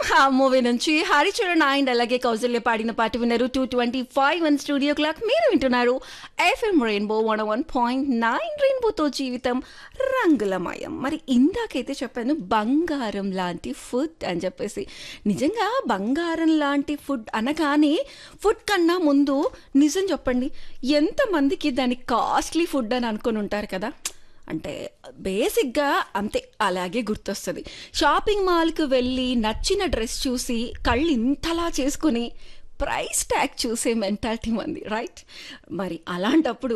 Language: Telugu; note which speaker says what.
Speaker 1: ఆ మూవీ నుంచి హరిచరణ్ అండ్ అలాగే కౌశల్య పాడిన పాట విన్నారు two twenty five one studio clock మీరు వింటున్నారు FM rainbow one one point nine రెయిన్బోతో జీవితం రంగులమయం మరి ఇందాకైతే చెప్పాను బంగారం లాంటి ఫుడ్ అని చెప్పేసి నిజంగా బంగారం లాంటి ఫుడ్ అనగానే ఫుడ్ కన్నా ముందు నిజం చెప్పండి ఎంతమందికి దాని కాస్ట్లీ ఫుడ్ అని అనుకొని ఉంటారు కదా అంటే బేసిక్గా అంతే అలాగే గుర్తొస్తుంది షాపింగ్ మాల్కి వెళ్ళి నచ్చిన డ్రెస్ చూసి కళ్ళు ఇంతలా చేసుకుని ప్రైస్ ట్యాగ్ చూసే మెంటాలిటీ మంది రైట్ మరి అలాంటప్పుడు